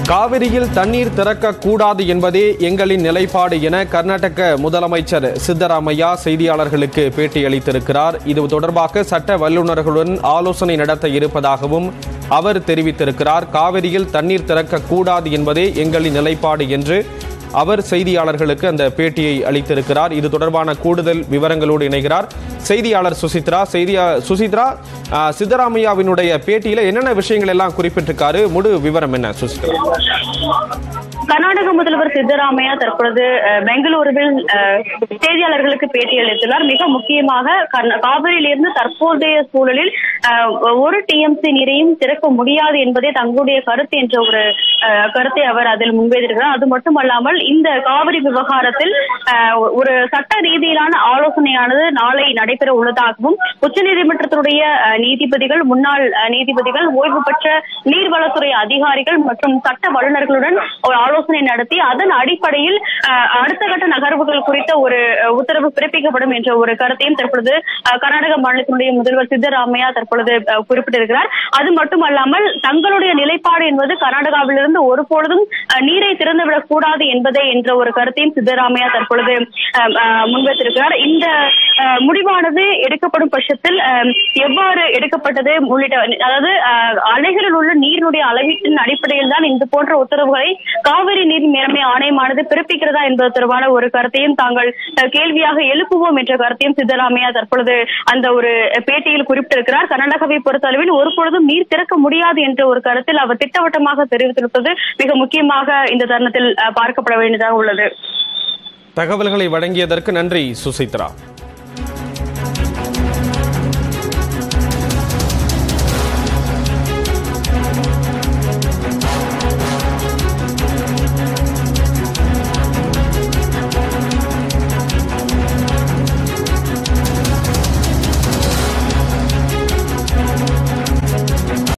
காவிரியில் தண்ணீர் திறக்க கூடாது என்பதே எங்களின் நிலைப்பாடு என கர்நாடக முதலமைச்சர் சித்தராமையா செய்தியாளர்களுக்கு பேட்டி அளித்திருக்கிறார் இது தொடர்பாக சட்ட வல்லுநர்களுடன் ஆலோசனை நடத்த இருப்பதாகவும் அவர் தெரிவித்திருக்கிறார் காவிரியில் தண்ணீர் திறக்க கூடாது என்பதே எங்களின் நிலைப்பாடு என்று அவர் செய்தியாளர்களுக்கு அந்த பேட்டியை அளித்திருக்கிறார் இது தொடர்பான கூடுதல் விவரங்களோடு இணைகிறார் செய்தியாளர் சுசித்ரா செய்தியா சுசித்ரா ஆ, சித்தராமையாவினுடைய பேட்டியில என்னென்ன விஷயங்கள் எல்லாம் குறிப்பிட்டிருக்காரு முழு விவரம் என்ன சுசித்ரா கர்நாடக முதல்வர் சித்தராமையா தற்பொழுது அஹ், பெங்களூருவில் அஹ், செய்தியாளர்களுக்கு பேட்டி அளித்துள்ளார் மிக முக்கியமாக கர்நா- காவிரியிலிருந்து தற்போதைய சூழலில் அஹ், ஒரு டிஎம்சி நீரையும் திறக்க முடியாது என்பதே தங்களுடைய கருத்து என்ற ஒரு அஹ், கருத்தை அவர் அதில் முன்வைத்திருக்கிறார் அது மட்டுமல்லாமல் இந்த காவிரி விவகாரத்தில் அஹ், ஒரு சட்ட ரீதியிலான ஆலோசனையானது நாளை நடைபெற உள்ளதாகவும் உச்சநீதிமன்றத்தினுடைய அஹ், நீதிபதிகள் முன்னாள் அஹ், நீதிபதிகள் ஓய்வு பெற்ற நீர்வளத்துறை அதிகாரிகள் மற்றும் சட்ட வல்லுநர்களுடன் ஒரு ஆலோசனை நடத்தி அதன் அடிப்படையில் அஹ், அடுத்த கட்ட நகர்வுகள் குறித்த ஒரு அஹ், உத்தரவு பிறப்பிக்கப்படும் என்ற ஒரு கருத்தையும் தற்பொழுது அஹ், கர்நாடக மாநிலத்தினுடைய முதல்வர் சித்தராமையா தற்பொழுது அஹ், குறிப்பிட்டிருக்கிறார் அது மட்டுமல்லாமல் தங்களுடைய நிலைப்பாடு என்பது கர்நாடகாவிலிருந்து ஒருபொழுதும் அஹ், நீரை திறந்துவிடக் கூடாது என்பதே என்ற ஒரு கருத்தையும் சித்தராமையா தற்பொழுது அஹ், அஹ், முன்வைத்திருக்கிறார் இந்த அஹ், முடிவானது எடுக்கப்படும் பட்சத்தில் அஹ், எவ்வாறு எடுக்கப்பட்டது உள்ளிட்ட அதாவது அஹ், அணைகளில் உள்ள நீரினுடைய அளவீட்டின் அடிப்படையில் தான் இந்த போன்ற உத்தரவுகளை காவிரி நீர் மேலாண்மை ஆணையமானது பிறப்பிக்கிறதா என்பது தொடர்பான ஒரு கருத்தையும் தாங்கள் அஹ், கேள்வியாக எழுப்புவோம் என்ற கருத்தையும் சித்தராமையா தற்பொழுது அந்த ஒரு பேட்டியில் குறிப்பிட்டிருக்கிறார் கர்நாடகாவை பொறுத்தளவில் ஒருபொழுதும் நீர் திறக்க முடியாது என்ற ஒரு கருத்தில் அவர் திட்டவட்டமாக தெரிவித்திருப்பது மிக முக்கியமாக இந்த தருணத்தில் அஹ், பார்க்கப்பட வேண்டியதாக உள்ளது தகவல்களை வழங்கியதற்கு நன்றி சுசித்ரா